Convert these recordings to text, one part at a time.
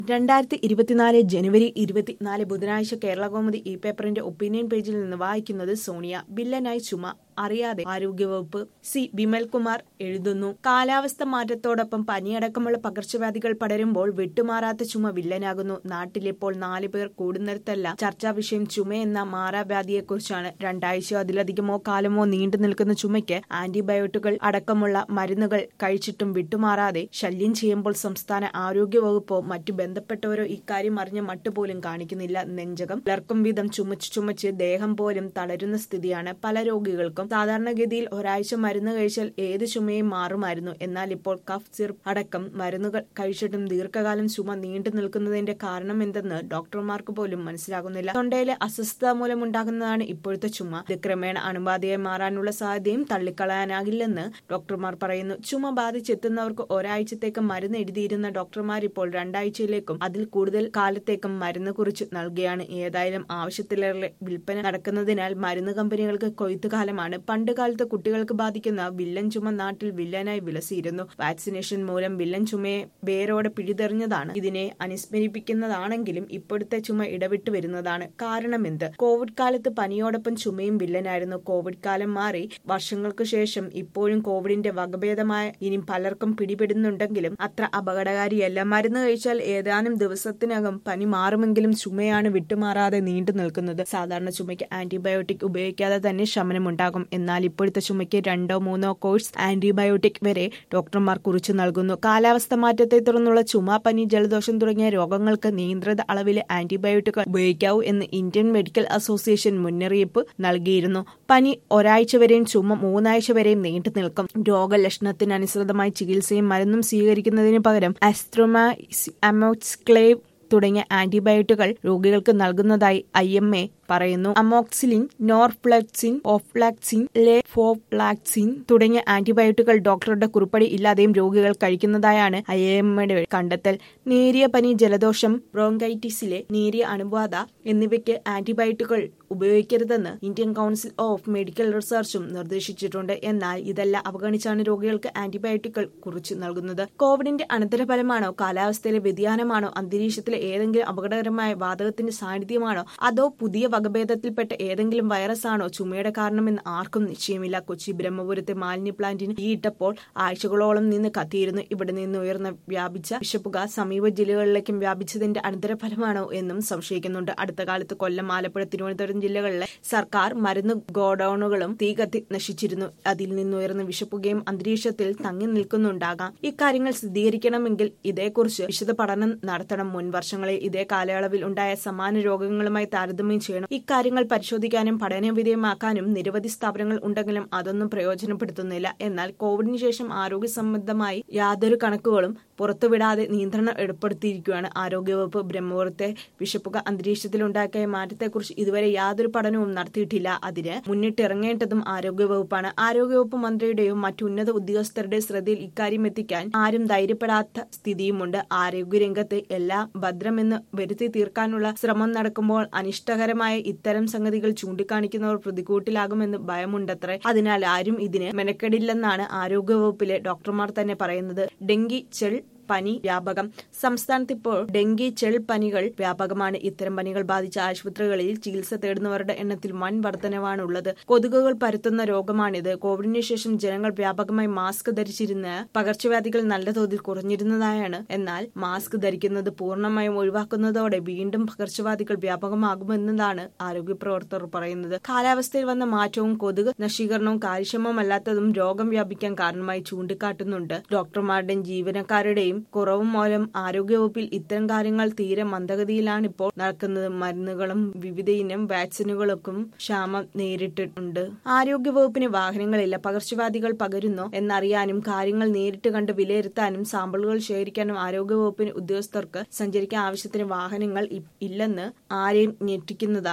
രണ്ടായിരത്തി ഇരുപത്തിനാല് ജനുവരി ഇരുപത്തിനാല് ബുധനാഴ്ച കേരള കൗമുദി ഈ പേപ്പറിന്റെ ഒപ്പീനിയൻ പേജിൽ നിന്ന് വായിക്കുന്നത് സോണിയ വില്ലനായി ചുമ അറിയാതെ ആരോഗ്യവകുപ്പ് സി വിമൽകുമാർ എഴുതുന്നു കാലാവസ്ഥ മാറ്റത്തോടൊപ്പം പനിയടക്കമുള്ള പകർച്ചവ്യാധികൾ പടരുമ്പോൾ വിട്ടുമാറാത്ത ചുമ വില്ലനാകുന്നു നാട്ടിലിപ്പോൾ നാല് പേർ കൂടുന്നിടത്തല്ല ചർച്ചാ വിഷയം ചുമയെന്ന മാറാവ്യാധിയെക്കുറിച്ചാണ് രണ്ടാഴ്ചയോ അതിലധികമോ കാലമോ നീണ്ടു നിൽക്കുന്ന ചുമയ്ക്ക് ആന്റിബയോട്ടിക്കുകൾ അടക്കമുള്ള മരുന്നുകൾ കഴിച്ചിട്ടും വിട്ടുമാറാതെ ശല്യം ചെയ്യുമ്പോൾ സംസ്ഥാന ആരോഗ്യവകുപ്പോ മറ്റു ബന്ധപ്പെട്ടവരോ ഇക്കാര്യം അറിഞ്ഞ മട്ടുപോലും കാണിക്കുന്നില്ല നെഞ്ചകം പിളർക്കും വിധം ചുമച്ച് ചുമച്ച് ദേഹം പോലും തളരുന്ന സ്ഥിതിയാണ് പല രോഗികൾക്കും സാധാരണഗതിയിൽ ഒരാഴ്ച മരുന്ന് കഴിച്ചാൽ ഏത് ചുമയും മാറുമായിരുന്നു എന്നാൽ ഇപ്പോൾ കഫ് സിറപ്പ് അടക്കം മരുന്നുകൾ കഴിച്ചിട്ടും ദീർഘകാലം ചുമ നീണ്ടു നിൽക്കുന്നതിന്റെ കാരണം എന്തെന്ന് ഡോക്ടർമാർക്ക് പോലും മനസ്സിലാകുന്നില്ല തൊണ്ടയിലെ അസ്വസ്ഥത മൂലമുണ്ടാകുന്നതാണ് ഇപ്പോഴത്തെ ചുമ ഇത് ക്രമേണ അണുബാധയായി മാറാനുള്ള സാധ്യതയും തള്ളിക്കളയാനാകില്ലെന്ന് ഡോക്ടർമാർ പറയുന്നു ചുമ ബാധിച്ചെത്തുന്നവർക്ക് ഒരാഴ്ചത്തേക്ക് മരുന്ന് എഴുതിയിരുന്ന ഡോക്ടർമാർ ഇപ്പോൾ രണ്ടാഴ്ചയിലേക്കും അതിൽ കൂടുതൽ കാലത്തേക്കും മരുന്ന് കുറിച്ച് നൽകുകയാണ് ഏതായാലും ആവശ്യത്തിലേറെ വിൽപ്പന നടക്കുന്നതിനാൽ മരുന്ന് കമ്പനികൾക്ക് കൊയ്ത്തുകാലമാണ് പണ്ട് കാലത്ത് കുട്ടികൾക്ക് ബാധിക്കുന്ന വില്ലൻ ചുമ നാട്ടിൽ വില്ലനായി വിലസിയിരുന്നു വാക്സിനേഷൻ മൂലം വില്ലൻ ചുമയെ വേരോടെ പിഴുതെറിഞ്ഞതാണ് ഇതിനെ അനുസ്മരിപ്പിക്കുന്നതാണെങ്കിലും ഇപ്പോഴത്തെ ചുമ ഇടവിട്ട് വരുന്നതാണ് കാരണമെന്ത് കോവിഡ് കാലത്ത് പനിയോടൊപ്പം ചുമയും വില്ലനായിരുന്നു കോവിഡ് കാലം മാറി വർഷങ്ങൾക്ക് ശേഷം ഇപ്പോഴും കോവിഡിന്റെ വകഭേദമായ ഇനി പലർക്കും പിടിപെടുന്നുണ്ടെങ്കിലും അത്ര അപകടകാരിയല്ല മരുന്ന് കഴിച്ചാൽ ഏതാനും ദിവസത്തിനകം പനി മാറുമെങ്കിലും ചുമയാണ് വിട്ടുമാറാതെ നീണ്ടു നിൽക്കുന്നത് സാധാരണ ചുമയ്ക്ക് ആന്റിബയോട്ടിക് ഉപയോഗിക്കാതെ തന്നെ ശമനമുണ്ടാകും എന്നാൽ ഇപ്പോഴത്തെ ചുമയ്ക്ക് രണ്ടോ മൂന്നോ കോഴ്സ് ആന്റിബയോട്ടിക് വരെ ഡോക്ടർമാർ കുറിച്ചു നൽകുന്നു കാലാവസ്ഥ മാറ്റത്തെ തുടർന്നുള്ള ചുമ പനി ജലദോഷം തുടങ്ങിയ രോഗങ്ങൾക്ക് നിയന്ത്രിത അളവിലെ ആന്റിബയോട്ടിക് ഉപയോഗിക്കാവൂ എന്ന് ഇന്ത്യൻ മെഡിക്കൽ അസോസിയേഷൻ മുന്നറിയിപ്പ് നൽകിയിരുന്നു പനി ഒരാഴ്ച വരെയും ചുമ മൂന്നാഴ്ച വരെയും നീണ്ടു നിൽക്കും രോഗലക്ഷണത്തിനനുസൃതമായി ചികിത്സയും മരുന്നും സ്വീകരിക്കുന്നതിന് പകരം അസ്ട്രോമാ അമോക്സ്ക്ലേവ് തുടങ്ങിയ ആന്റിബയോട്ടിക്കുകൾ രോഗികൾക്ക് നൽകുന്നതായി ഐ എം എ പറയുന്നു അമോക്സിലിൻ നോർഫ്ലക്സിൻ ഓഫ്ലാക്സിൻ ലെഫോഫ്ലാക്സിൻ തുടങ്ങിയ ആന്റിബയോട്ടിക്കുകൾ ഡോക്ടറുടെ കുറിപ്പടി ഇല്ലാതെയും രോഗികൾ കഴിക്കുന്നതായാണ് ഐ എം എയുടെ കണ്ടെത്തൽ നേരിയ പനി ജലദോഷം ബ്രോങ്കൈറ്റിസിലെ നേരിയ അണുബാധ എന്നിവയ്ക്ക് ആന്റിബയോട്ടിക്കുകൾ ഉപയോഗിക്കരുതെന്ന് ഇന്ത്യൻ കൌൺസിൽ ഓഫ് മെഡിക്കൽ റിസർച്ചും നിർദ്ദേശിച്ചിട്ടുണ്ട് എന്നാൽ ഇതെല്ലാം അവഗണിച്ചാണ് രോഗികൾക്ക് ആന്റിബയോട്ടിക്കുകൾ കുറിച്ച് നൽകുന്നത് കോവിഡിന്റെ അനന്തരഫലമാണോ കാലാവസ്ഥയിലെ വ്യതിയാനമാണോ അന്തരീക്ഷത്തിലെ ഏതെങ്കിലും അപകടകരമായ വാതകത്തിന്റെ സാന്നിധ്യമാണോ അതോ പുതിയ വകഭേദത്തിൽപ്പെട്ട ഏതെങ്കിലും വൈറസ് ആണോ ചുമയുടെ കാരണമെന്ന് ആർക്കും നിശ്ചയമില്ല കൊച്ചി ബ്രഹ്മപുരത്തെ മാലിന്യ പ്ലാന്റിന് തീയിട്ടപ്പോൾ ആഴ്ചകളോളം നിന്ന് കത്തിയിരുന്നു ഇവിടെ നിന്ന് ഉയർന്ന വ്യാപിച്ച വിഷപ്പുക സമീപ ജില്ലകളിലേക്കും വ്യാപിച്ചതിന്റെ അനന്തരഫലമാണോ എന്നും സംശയിക്കുന്നുണ്ട് അടുത്ത കാലത്ത് കൊല്ലം ആലപ്പുഴ തിരുവനന്തപുരം ജില്ലകളിലെ സർക്കാർ മരുന്ന് ഗോഡൌണുകളും തീ കത്തി നശിച്ചിരുന്നു അതിൽ നിന്നുയർന്ന വിഷപ്പുകയും അന്തരീക്ഷത്തിൽ തങ്ങി നിൽക്കുന്നുണ്ടാകാം ഇക്കാര്യങ്ങൾ സ്ഥിരീകരിക്കണമെങ്കിൽ ഇതേക്കുറിച്ച് വിശദ പഠനം നടത്തണം മുൻ വർഷങ്ങളിൽ ഇതേ കാലയളവിൽ ഉണ്ടായ സമാന രോഗങ്ങളുമായി താരതമ്യം ചെയ്യണം ഇക്കാര്യങ്ങൾ പരിശോധിക്കാനും പഠനവിധേയമാക്കാനും നിരവധി സ്ഥാപനങ്ങൾ ഉണ്ടെങ്കിലും അതൊന്നും പ്രയോജനപ്പെടുത്തുന്നില്ല എന്നാൽ കോവിഡിന് ശേഷം ആരോഗ്യ സംബന്ധമായി യാതൊരു കണക്കുകളും പുറത്തുവിടാതെ നിയന്ത്രണം ഏർപ്പെടുത്തിയിരിക്കുകയാണ് ആരോഗ്യവകുപ്പ് ബ്രഹ്മപുരത്തെ വിഷപ്പുക അന്തരീക്ഷത്തിലുണ്ടാക്കിയ മാറ്റത്തെക്കുറിച്ച് ഇതുവരെ യാതൊരു പഠനവും നടത്തിയിട്ടില്ല അതിന് മുന്നിട്ടിറങ്ങേണ്ടതും ആരോഗ്യവകുപ്പാണ് ആരോഗ്യവകുപ്പ് മന്ത്രിയുടെയും മറ്റു ഉന്നത ഉദ്യോഗസ്ഥരുടെ ശ്രദ്ധയിൽ ഇക്കാര്യം എത്തിക്കാൻ ആരും ധൈര്യപ്പെടാത്ത സ്ഥിതിയുമുണ്ട് ആരോഗ്യരംഗത്ത് എല്ലാം ഭദ്രമെന്ന് വരുത്തി തീർക്കാനുള്ള ശ്രമം നടക്കുമ്പോൾ അനിഷ്ടകരമായ ഇത്തരം സംഗതികൾ ചൂണ്ടിക്കാണിക്കുന്നവർ പ്രതികൂട്ടിലാകുമെന്ന് ഭയമുണ്ടത്രേ അതിനാൽ ആരും ഇതിന് മെനക്കെടില്ലെന്നാണ് ആരോഗ്യവകുപ്പിലെ ഡോക്ടർമാർ തന്നെ പറയുന്നത് ഡെങ്കി ചെൾ പനി വ്യാപകം സംസ്ഥാനത്ത് ഇപ്പോൾ ഡെങ്കി ചെൾ പനികൾ വ്യാപകമാണ് ഇത്തരം പനികൾ ബാധിച്ച ആശുപത്രികളിൽ ചികിത്സ തേടുന്നവരുടെ എണ്ണത്തിൽ വൻ വർധനവാണുള്ളത് കൊതുകുകൾ പരത്തുന്ന രോഗമാണിത് കോവിഡിന് ശേഷം ജനങ്ങൾ വ്യാപകമായി മാസ്ക് ധരിച്ചിരുന്ന പകർച്ചവ്യാധികൾ നല്ല തോതിൽ കുറഞ്ഞിരുന്നതായാണ് എന്നാൽ മാസ്ക് ധരിക്കുന്നത് പൂർണ്ണമായും ഒഴിവാക്കുന്നതോടെ വീണ്ടും പകർച്ചവ്യാധികൾ വ്യാപകമാകുമെന്നതാണ് ആരോഗ്യ പ്രവർത്തകർ പറയുന്നത് കാലാവസ്ഥയിൽ വന്ന മാറ്റവും കൊതുക് നശീകരണവും കാര്യക്ഷമമല്ലാത്തതും രോഗം വ്യാപിക്കാൻ കാരണമായി ചൂണ്ടിക്കാട്ടുന്നുണ്ട് ഡോക്ടർമാരുടെയും ജീവനക്കാരുടെയും കുറവും മൂലം ആരോഗ്യവകുപ്പിൽ ഇത്തരം കാര്യങ്ങൾ തീരെ മന്ദഗതിയിലാണ് ഇപ്പോൾ നടക്കുന്നത് മരുന്നുകളും വിവിധ ഇനം വാക്സിനുകൾക്കും ക്ഷാമം നേരിട്ടിട്ടുണ്ട് ആരോഗ്യവകുപ്പിന് വാഹനങ്ങളില്ല പകർച്ചവ്യാധികൾ പകരുന്നോ എന്നറിയാനും കാര്യങ്ങൾ നേരിട്ട് കണ്ട് വിലയിരുത്താനും സാമ്പിളുകൾ ശേഖരിക്കാനും ആരോഗ്യവകുപ്പിന് ഉദ്യോഗസ്ഥർക്ക് സഞ്ചരിക്കാൻ ആവശ്യത്തിന് വാഹനങ്ങൾ ഇല്ലെന്ന് ആരെയും ഞെട്ടിക്കുന്നതാണ്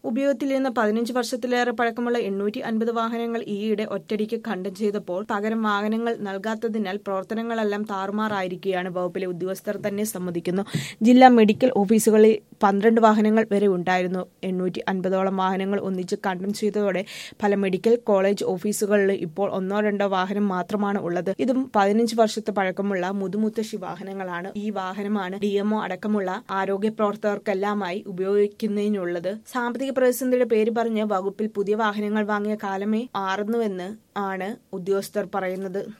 ഉപയോഗത്തിലിരുന്ന പതിനഞ്ച് വർഷത്തിലേറെ പഴക്കമുള്ള എണ്ണൂറ്റി അൻപത് വാഹനങ്ങൾ ഈയിടെ ഒറ്റടിക്ക് ഖണ്ഡം ചെയ്തപ്പോൾ പകരം വാഹനങ്ങൾ നൽകാത്തതിനാൽ പ്രവർത്തനങ്ങളെല്ലാം താറുമാറായിരിക്കുകയാണ് വകുപ്പിലെ ഉദ്യോഗസ്ഥർ തന്നെ സമ്മതിക്കുന്നു ജില്ലാ മെഡിക്കൽ ഓഫീസുകളിൽ പന്ത്രണ്ട് വാഹനങ്ങൾ വരെ ഉണ്ടായിരുന്നു എണ്ണൂറ്റി അൻപതോളം വാഹനങ്ങൾ ഒന്നിച്ച് കണ്ടം ചെയ്തതോടെ പല മെഡിക്കൽ കോളേജ് ഓഫീസുകളിൽ ഇപ്പോൾ ഒന്നോ രണ്ടോ വാഹനം മാത്രമാണ് ഉള്ളത് ഇതും പതിനഞ്ച് വർഷത്തെ പഴക്കമുള്ള മുതുമുത്തശ്ശി വാഹനങ്ങളാണ് ഈ വാഹനമാണ് ഡി എംഒ അടക്കമുള്ള ആരോഗ്യ പ്രവർത്തകർക്കെല്ലാമായി ഉപയോഗിക്കുന്നതിനുള്ളത് സാമ്പത്തിക പ്രതിസന്ധിയുടെ പേര് പറഞ്ഞ് വകുപ്പിൽ പുതിയ വാഹനങ്ങൾ വാങ്ങിയ കാലമേ ആറുന്നുവെന്ന് ആണ് ഉദ്യോഗസ്ഥർ പറയുന്നത്